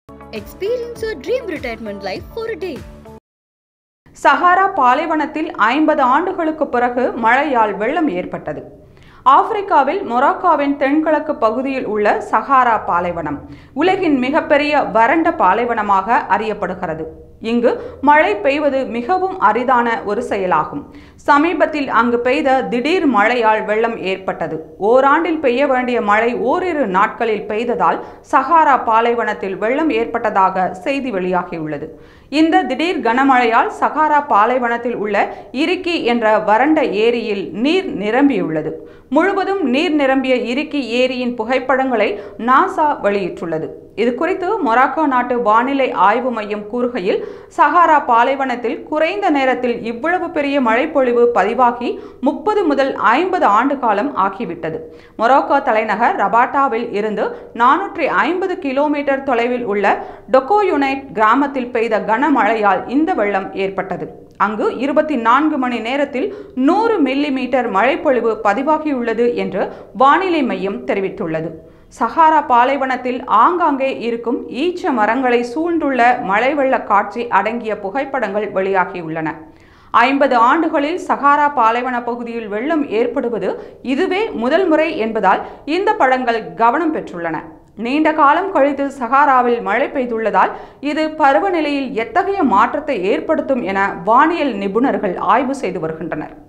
Experience your dream retirement life for a day. Sahara பாலைவனத்தில் ஐம்பது ஆண்டுகளுக்கு பிறகு மழையால் வெள்ளம் ஏற்பட்டது ஆப்பிரிக்காவில் மொராக்காவின் தென்கிழக்கு பகுதியில் உள்ள சஹாரா பாலைவனம் உலகின் மிகப்பெரிய வறண்ட பாலைவனமாக அறியப்படுகிறது இங்கு மழை பெய்வது மிகவும் அரிதான ஒரு செயலாகும் சமீபத்தில் அங்கு பெய்த திடீர் மழையால் வெள்ளம் ஏற்பட்டது ஓராண்டில் பெய்ய வேண்டிய மழை ஓரிரு நாட்களில் பெய்ததால் சஹாரா பாலைவனத்தில் வெள்ளம் ஏற்பட்டதாக செய்தி வெளியாகியுள்ளது இந்த திடீர் கனமழையால் சஹாரா பாலைவனத்தில் உள்ள இரிக்கி என்ற வறண்ட ஏரியில் நீர் நிரம்பியுள்ளது முழுவதும் நீர் நிரம்பிய இரிக்கி ஏரியின் புகைப்படங்களை நாசா வெளியிட்டுள்ளது இது குறித்து மொராக்கோ நாட்டு வானிலை ஆய்வு மையம் கூறுகையில் சஹாரா பாலைவனத்தில் குறைந்த நேரத்தில் இவ்வளவு பெரிய மழைப்பொழிவு பதிவாகி முப்பது முதல் ஐம்பது ஆண்டு காலம் ஆகிவிட்டது மொராக்கோ தலைநகர் ரபாட்டாவில் இருந்து நானூற்றி ஐம்பது கிலோமீட்டர் தொலைவில் உள்ள டொக்கோயுனைட் கிராமத்தில் பெய்த கனமழையால் இந்த வெள்ளம் ஏற்பட்டது அங்கு இருபத்தி நான்கு மணி நேரத்தில் நூறு மில்லி மீட்டர் மழைப்பொழிவு பதிவாகியுள்ளது என்று வானிலை மையம் தெரிவித்துள்ளது சஹாரா பாலைவனத்தில் ஆங்காங்கே இருக்கும் ஈச்ச மரங்களை சூழ்ந்துள்ள மழை வெள்ள காட்சி அடங்கிய புகைப்படங்கள் வெளியாகியுள்ளன ஐம்பது ஆண்டுகளில் சஹாரா பாலைவன பகுதியில் வெள்ளம் ஏற்படுவது இதுவே முதல் முறை என்பதால் இந்த படங்கள் கவனம் பெற்றுள்ளன நீண்ட காலம் கழித்து சஹாராவில் மழை பெய்துள்ளதால் இது பருவநிலையில் எத்தகைய மாற்றத்தை ஏற்படுத்தும் என வானியல் நிபுணர்கள் ஆய்வு செய்து வருகின்றனர்